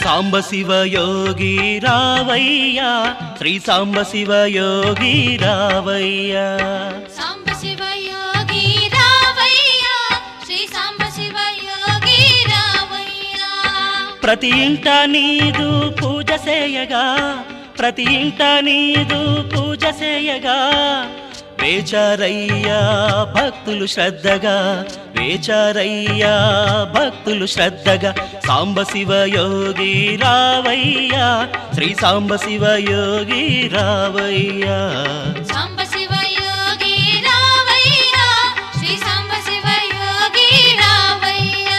సాంబ శివ యోగి రావయ్యా శ్రీ సాంబ శివ యోగి రావయ్యా సాంబ శివ యోగి రావయ్యా శ్రీ సాంబ శివ యోగి రావయ్యా ప్రతి ఇంట నీదు పూజ చేయగా ప్రతి ఇంట నీదు పూజ చేయగా వేచారయ్యా భక్తులు శ్రద్ధగా వేచారయ్యా భక్తులు శ్రద్ధగా సాంబ శివ యోగి రావయ్యా శ్రీ సాంబ శివ యోగి రావయ్యా సాంబ శివ యోగి రావయ్యా శ్రీ సాంబ శివ యోగి రావయ్యా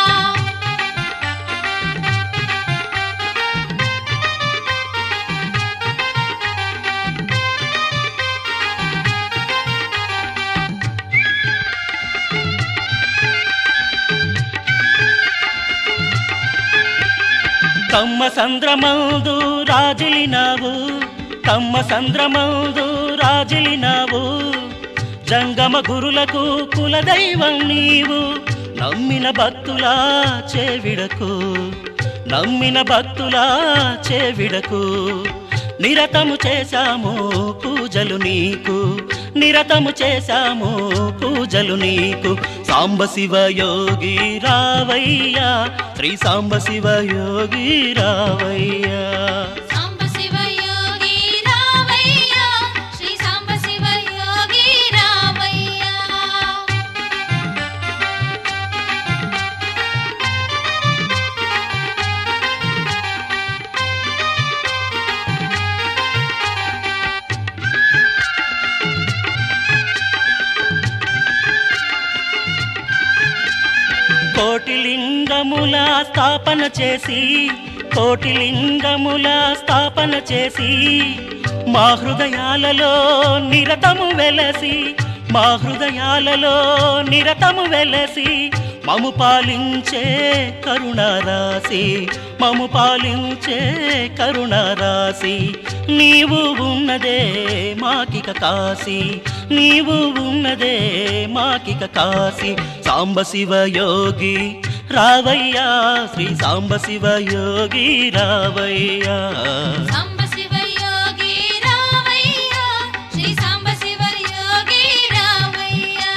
కమ్మ సంద్రమందు రాజిలినావు కమ్మ సంద్రమందు రాజిలినావు జంగమ గురులకు కులదైవం నీవు నమ్మిన భక్తులా చేవిడకు నమ్మిన భక్తులా చేవిడకు నిరతము చేశాము పూజలు నీకు నిరతము చేశాము పూజలు నీకు సాంబ శివ యోగి రావయ్యా శ్రీ సాంబ శివ యోగి రావయ్యా సాంబ శివ యోగి రావయ్యా శ్రీ సాంబ శివ యోగి రావయ్యా కోటి లింగముల స్థాపన చేసి కోటి లింగముల స్థాపన చేసి మా హృదయాలలో నిరతము వెలసి మా హృదయాలలో నిరతము వెలసి మము పాలించే కరుణారాశి మము పాలించే కరుణారాశి నీవు ఉన్నదే మాకిక కాశీ నీవు ఉన్నదే మాకిక కాశీ సాంబ శివ యోగి రావయ్యా శ్రీ సాంబ శివ యోగి రావయ్యా సాంబ శివ యోగి రావయ్యా శ్రీ సాంబ శివ యోగి రావయ్యా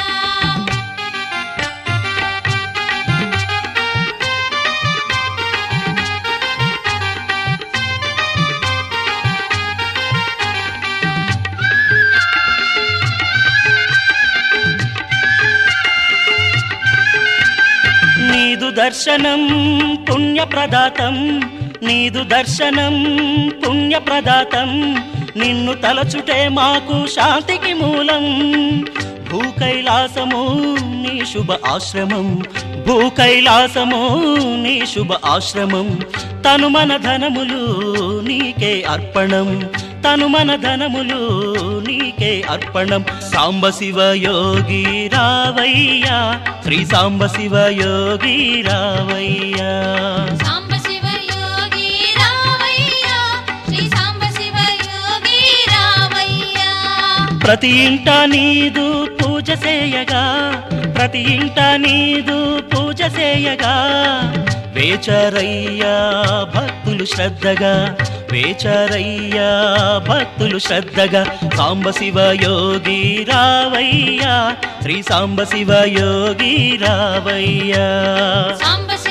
నీదు దర్శనం పుణ్యప్రదాతం నీదు దర్శనం పుణ్యప్రదాతం నిన్ను తలచుటే మాకు శాంతికి మూలం భూ కైలాసము నీ శుభ ఆశ్రమం భూ కైలాసము నీ శుభ ఆశ్రమం తను మన ధనములు నీకే అర్పణం తను మన ధనములు నీకే అర్పణం సాంబ శివ యోగి రావయ్యా శ్రీ సాంబ శివ యోగి రావయ్యా సాంబ శివ యోగి రావయ్యా శ్రీ సాంబ శివ యోగి రావయ్యా ప్రతి ఇంట నీదు పూజ చేయగా ప్రతి ఇంట నీదు పూజ చేయగా వేచరయ్యా భక్తులు శ్రద్ధగా వేచరయ్యా భక్తులు శ్రద్ధగా సాంబ శివ యోగి రావయ్యా శ్రీ సాంబ శివ యోగి రావయ్యా సాంబ